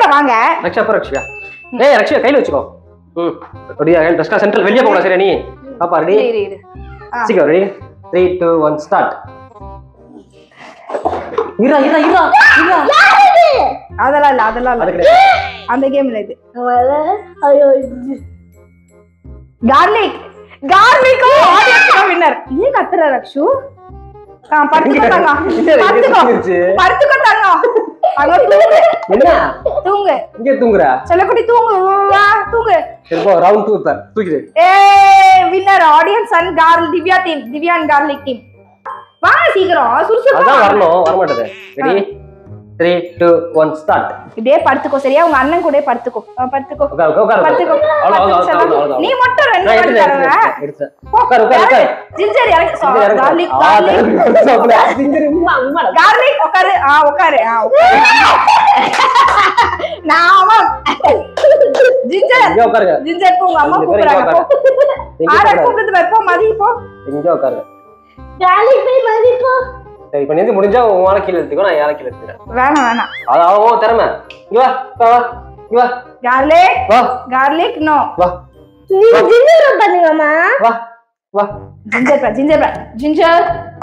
சீக்கிரம் வாங்க ரக்ஷா போ ரக்ஷா ஏய் ரக்ஷா கையில வச்சுக்கோ ம் ரெடியா ரக்ஷா சென்ட்ரல் வெளியே போகலாம் சரி நீ பாப்பா ரெடி இரு, இரு, இரு. ஆ. சீக்கிரம் ready three two one start இரா இரா இரா இரா அதெல்லாம் இல்ல அதெல்லாம் அது இல்ல கிடையாது அந்த கேம்ல இது ஐயோ கார்லிக் கார்லிக்கோ ஆடியன்ஸ் வின்னர் ஏன் கத்துற ரக்ஷு ஆ படுத்துக்கோ தங்கம் இல்ல, இல்ல, இங்க படுத்துக்கோ தூங்கிருச்சு. படுத்துக்கோ தங்கம் அங்க தூங்கு என்ன தூங்கு இங்கே தூங்குறா செல்லக்குட்டி தூங்கு வா தூங்கு சரி போ ரவுண்ட் டூ தான் தூக்கிடு A winner audience and Karl Divya team Divya and garlic team வாங்க சீக்கிரம் சுறுசுறுப்பா அதான் வாங்க. வரணும் வர மாட்டேது ready three two one start இப்படியே படுத்துக்கோ சரியா உங்க அண்ணன் கூட படுத்துக்கோ ஆ, படுத்துக்கோ உட்கார் உட்கார் உட்கார் படுத்துக்கோ அவ்வளோ அவ்வளோ படுத்துக்கோ அவ்வளோ செல்லம். அவ்வளோ நீ மட்டும் ரெண்டு நான் மணி எடுத்துட்டேன், தரவ எடுத்துட்டேன், எடுத்துட்டேன். உட்கார் உட்கார் உட்கார் ஜிஞ்சர் இறங்கு இங்க இறங்கு. கார்லிக் ஆ, கார்லிக் சாப்பிடு. ஜிஞ்சர் உம்மா, உம்மா. கார்லிக் உட்காரு ஆ உட்காரு ஆ உட்காரு நான் ஆமா ஜிஞ்சர் இங்க உட்காருங்க ஜிஞ்சர் போ உங்க அம்மா இங்க உட்காரு, கூப்பிடுறாங்க போ இங்க ஆட உட்காரு. கூப்பிட்டு வைப்போ மதி போ இங்க உட்காருங்க வேலைக்கு போய் மதிப்போ சரி இப்ப நீந்து முடிஞ்சா உன் வாழை கீழே எடுத்துக்கோ நான் ஏழை கீழே எடுத்துக்கிறேன் வேணாம் வேணாம் அது அவன் திறமை இங்க வா வா வா இங்க வா கார்லிக் வா கார்லிக் நோ வா நீங்க ஜிஞ்சர் பண்ணுங்கம்மா வா வா ஜிஞ்சர் பா ஜிஞ்சர் பா ஜிஞ்சர்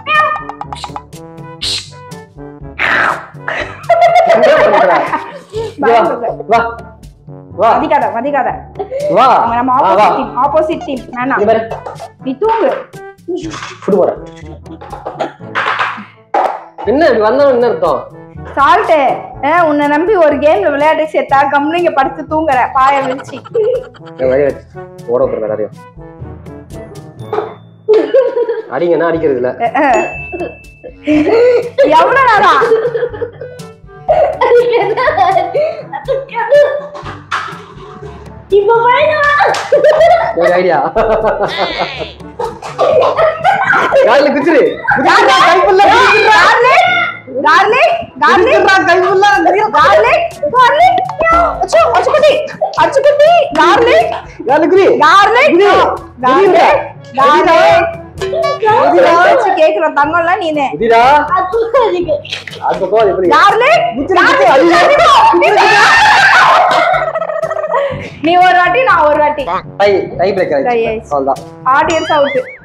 என்ன பண்ற? இங்க வா வா வா மதிக்காத மதிக்காத வா அவங்க நம்ம வா, வா ஆப்போசிட் டீம் ஆப்போசிட் டீம் வேணாம் இங்க பாரு நீ தூங்கு ஃபுட் போறேன் என்ன இப்படி வந்தவன் என்ன அர்த்தம் சால்ட்டு உன்னை நம்பி ஒரு கேம்ல விளையாட்டு சேர்த்தா கம்னு இங்க படுத்து தூங்குற பாய விரிச்சு என் வழி வச்சு ஓட போறேன் எல்லாரையும் அடிங்கன்னா அடிக்கிறது இல்ல எவ்வளவு நேரம் இப்ப போயிடலாம் எனக்கு ஐடியா காலில் குச்சிரு குச்சிருடா, கைப்புள்ள கார்லிக் கார்லிக் கார்லிக் கைப்புள்ள கார்லிக் கார்லிக் அச்சு அச்சுக்குட்டி அச்சுக்குட்டி கார்லிக் காலில் குரி கார்லிக் கார்லிக் கார்லிக் வச்சு கேக்குற தங்கம்ல நீனே குதிரா அதுக்கு அது பக்கம் எப்படி கார்லிக் குச்சிரு குச்சிரு ஐயோ நீ ஒரு வாட்டி நான் ஒரு வாட்டி டை டை பிரேக் Tie ஆயிடுச்சு ஆயிடுச்சு. அவ்வளவுதான் ஆடியன்ஸ் அவுட்